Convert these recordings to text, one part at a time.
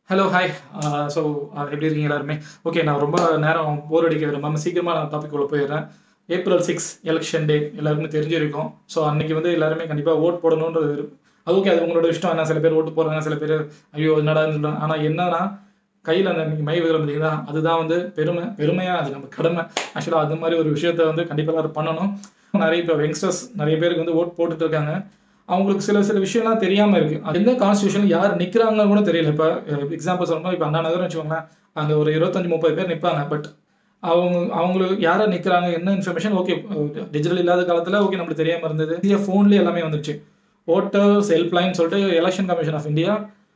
Hello hi so எப்படி இருக்கீங்க எல்லாருமே ஓகே நான் ரொம்ப நேரம் போர் அடிக்க விரும்பாம சீக்கிரமாக நான் டாபிக் உள்ள போயிடுறேன் ஏப்ரல் சிக்ஸ் எலெக்ஷன் டே எல்லாருக்குமே தெரிஞ்சிருக்கும் ஸோ அன்னைக்கு வந்து எல்லாருமே கண்டிப்பாக ஓட் போடணுன்றது இருக்கு. அது ஓகே அது உங்களோட இஷ்டம் என்ன சில பேர் ஓட்டு போடுறாங்க சில பேர் ஐயோ என்னடா சொல்கிறாங்க ஆனால் என்னன்னா கையில் அந்த இன்னைக்கு மை விகிரம் பார்த்தீங்களா அதுதான் வந்து பெருமை பெருமையாக அது நம்ம கடமை ஆக்சுவலாக அது மாதிரி ஒரு விஷயத்த வந்து கண்டிப்பாக எல்லாரும் பண்ணணும் நிறைய இப்போ யங்ஸ்டர்ஸ் நிறைய பேருக்கு வந்து ஓட் போட்டுட்டு இருக்காங்க அவங்களுக்கு சில சில விஷயம்லாம் தெரியாமல் இருக்குது அது எந்த கான்ஸ்டியூஷன் யார் நிற்கிறாங்கன்னு கூட தெரியல இப்போ எக்ஸாம்பிள் சொல்லணும் இப்போ அண்ணா நகர்னு வச்சுக்கோங்களேன் அங்கே ஒரு இருபத்தஞ்சி முப்பது பேர் நிற்பாங்க பட் அவங்க அவங்களுக்கு யாரை நிற்கிறாங்க என்ன இன்ஃபர்மேஷன் ஓகே டிஜிட்டல் இல்லாத காலத்தில் ஓகே நம்மளுக்கு தெரியாமல் இருந்தது இந்தியா ஃபோன்லேயே எல்லாமே வந்துருச்சு ஓட்டர்ஸ் ஹெல்ப்லைன் சொல்லிட்டு எலெக்ஷன் கமிஷன் ஆஃப் இந்தியா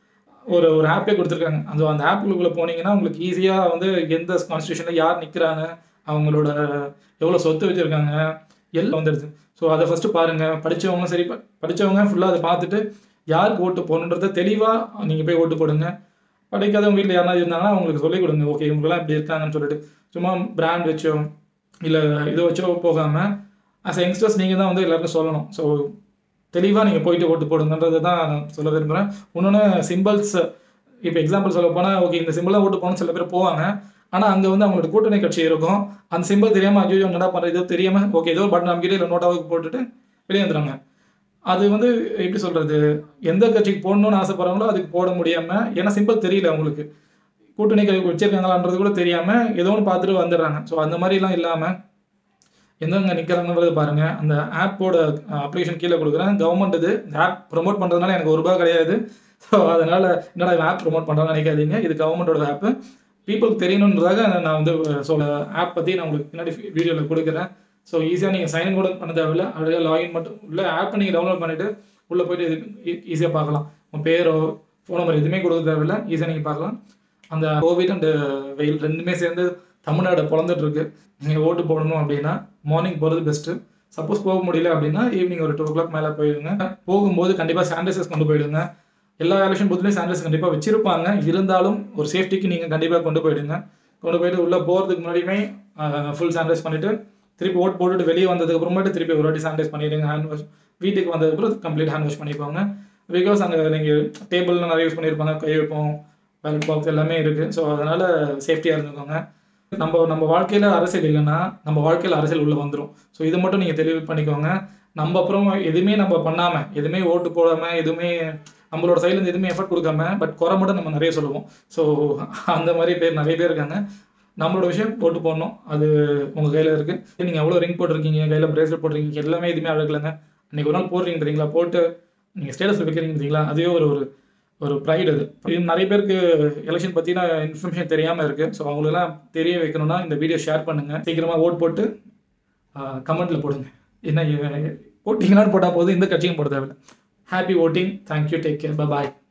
ஒரு ஒரு ஆப்பே கொடுத்துருக்காங்க அந்த அந்த ஆப்புக்குள்ளே போனீங்கன்னா உங்களுக்கு ஈஸியாக வந்து எந்த கான்ஸ்டியூஷனில் யார் நிற்கிறாங்க அவங்களோட எவ்வளோ சொத்து வச்சுருக்காங்க எல்லாம் வந்துடுது ஸோ அதை ஃபஸ்ட்டு பாருங்கள் படித்தவங்க சரி ப- படிச்சவங்க ஃபுல்லாக அதை பார்த்துட்டு யாருக்கு ஓட்டு போகணுன்றத தெளிவாக நீங்கள் போய் ஓட்டு போடுங்க படிக்காதவங்க வீட்டில் யாராவது இருந்தாங்கன்னா அவங்களுக்கு சொல்லிக் கொடுங்க ஓகே இவங்கெல்லாம் இப்படி இருக்காங்கன்னு சொல்லிட்டு சும்மா பிராண்ட் வச்சோ இல்லை இதை வச்சோ போகாமல் அஸ் யங்ஸ்டர்ஸ் நீங்கள் தான் வந்து எல்லாருக்கும் சொல்லணும் ஸோ தெளிவாக நீங்கள் போயிட்டு ஓட்டு போடுங்கன்றதை தான் நான் சொல்ல விரும்புகிறேன் இன்னொன்று சிம்பிள்ஸ் இப்போ எக்ஸாம்பிள் சொல்ல போனால் ஓகே இந்த சிம்பிளாக ஓட்டு போகணும்னு சில பேர் போவாங்க ஆனால் அங்கே வந்து அவங்களோட கூட்டணி கட்சி இருக்கும் அந்த சிம்பிள் தெரியாமல் ஐயோ என்னடா பண்ணுறது ஏதோ தெரியாமல் ஓகே ஏதோ பட்டன் அமைக்கிட்டு இல்லை நோட்டாவுக்கு போட்டுட்டு வெளியே வந்துடுறாங்க அது வந்து எப்படி சொல்கிறது எந்த கட்சிக்கு போடணும்னு ஆசைப்படுறாங்களோ அதுக்கு போட முடியாமல் ஏன்னா சிம்பிள் தெரியல அவங்களுக்கு கூட்டணி க- வச்சிருக்காங்களான்றது கூட தெரியாமல் ஏதோ ஒன்று பார்த்துட்டு வந்துடுறாங்க ஸோ அந்த மாதிரிலாம் இல்லாமல் எந்தெங்க நிற்கிறாங்கன்றது பாருங்கள் அந்த ஆப்போட அப்ளிகேஷன் கீழே கொடுக்குறேன் கவர்மெண்ட் இது இந்த ஆப் ப்ரொமோட் பண்ணுறதுனால எனக்கு ஒரு ரூபாய் கிடையாது ஸோ அதனால் என்னடா ஆப் ப்ரொமோட் பண்ணுறாங்க நினைக்காதீங்க இது கவர்மெண்டோட ஆப்பு பீப்புளுக்கு தெரியணுன்றதாக நான் வந்து சொல்ல ஆப் பற்றி நான் உங்களுக்கு பின்னாடி வீடியோவில் கொடுக்குறேன் ஸோ ஈஸியாக நீங்கள் சைன் கூட பண்ண தேவையில்ல அப்படியே லாகின் மட்டும் உள்ள ஆப்பை நீங்கள் டவுன்லோட் பண்ணிவிட்டு உள்ளே போயிட்டு இது ஈஸியாக பார்க்கலாம் உங்கள் பேரோ ஃபோன் நம்பர் எதுவுமே கொடுக்க தேவையில்ல ஈஸியாக நீங்கள் பார்க்கலாம் அந்த கோவிட் அண்டு வெயில் ரெண்டுமே சேர்ந்து தமிழ்நாடு பிறந்துட்டு இருக்கு நீங்கள் ஓட்டு போடணும் அப்படின்னா மார்னிங் போகிறது பெஸ்ட்டு சப்போஸ் போக முடியல அப்படின்னா ஈவினிங் ஒரு டூ ஓ கிளாக் மேலே போயிடுங்க போகும்போது கண்டிப்பாக சானிடைசர்ஸ் கொண்டு போயிடுங்க எல்லா எலெக்ஷன் பூத்துலேயும் சானிடைசர் கண்டிப்பாக வச்சிருப்பாங்க இருந்தாலும் ஒரு சேஃப்டிக்கு நீங்கள் கண்டிப்பாக கொண்டு போயிடுங்க கொண்டு போயிட்டு உள்ளே போகிறதுக்கு முன்னாடியுமே ஃபுல் சானிடைஸ் பண்ணிவிட்டு திருப்பி ஓட் போட்டுட்டு வெளியே வந்ததுக்கு அப்புறமேட்டு திருப்பி ஒரு வாட்டி சானிடைஸ் பண்ணிடுங்க ஹேண்ட் வாஷ் வீட்டுக்கு வந்ததுக்கப்புறம் கம்ப்ளீட் ஹேண்ட் வாஷ் பண்ணிக்கோங்க பிகாஸ் அங்கே நீங்கள் டேபிள்லாம் நிறைய யூஸ் பண்ணியிருப்பாங்க கை வைப்போம் பேலட் பாக்ஸ் எல்லாமே இருக்குது ஸோ அதனால் சேஃப்டியாக இருந்துக்கோங்க நம்ம நம்ம வாழ்க்கையில் அரசியல் இல்லைன்னா நம்ம வாழ்க்கையில் அரசியல் உள்ளே வந்துடும் ஸோ இது மட்டும் நீங்கள் தெளிவு பண்ணிக்கோங்க நம்ம அப்புறம் எதுவுமே நம்ம பண்ணாமல் எதுவுமே ஓட்டு போடாமல் எதுவுமே நம்மளோட சைட்லேருந்து எதுவுமே எஃபர்ட் கொடுக்காம பட் குறை மட்டும் நம்ம நிறைய சொல்லுவோம் ஸோ அந்த மாதிரி பேர் நிறைய பேர் இருக்காங்க நம்மளோட விஷயம் போட்டு போடணும் அது உங்கள் கையில் இருக்குது நீங்கள் எவ்வளோ ரிங் போட்டிருக்கீங்க கையில் பிரேஸ்லெட் போட்டிருக்கீங்க எல்லாமே எதுவுமே அழகலைங்க அன்றைக்கி ஒரு நாள் போடுறீங்க தெரியுங்களா போட்டு நீங்கள் ஸ்டேட்டஸில் வைக்கிறீங்க தெரியுங்களா அதுவே ஒரு ஒரு ஒரு ப்ரைடு அது இது நிறைய பேருக்கு எலெக்ஷன் பற்றின இன்ஃபர்மேஷன் தெரியாமல் இருக்குது ஸோ அவங்களுக்குலாம் தெரிய வைக்கணும்னா இந்த வீடியோ ஷேர் பண்ணுங்கள் சீக்கிரமாக ஓட் போட்டு கமெண்ட்டில் போடுங்க என்ன போட்டிங்களான்னு போட்டால் போதும் இந்த கட்சியும் போட தேவையில்லை happy voting thank you take care பாய்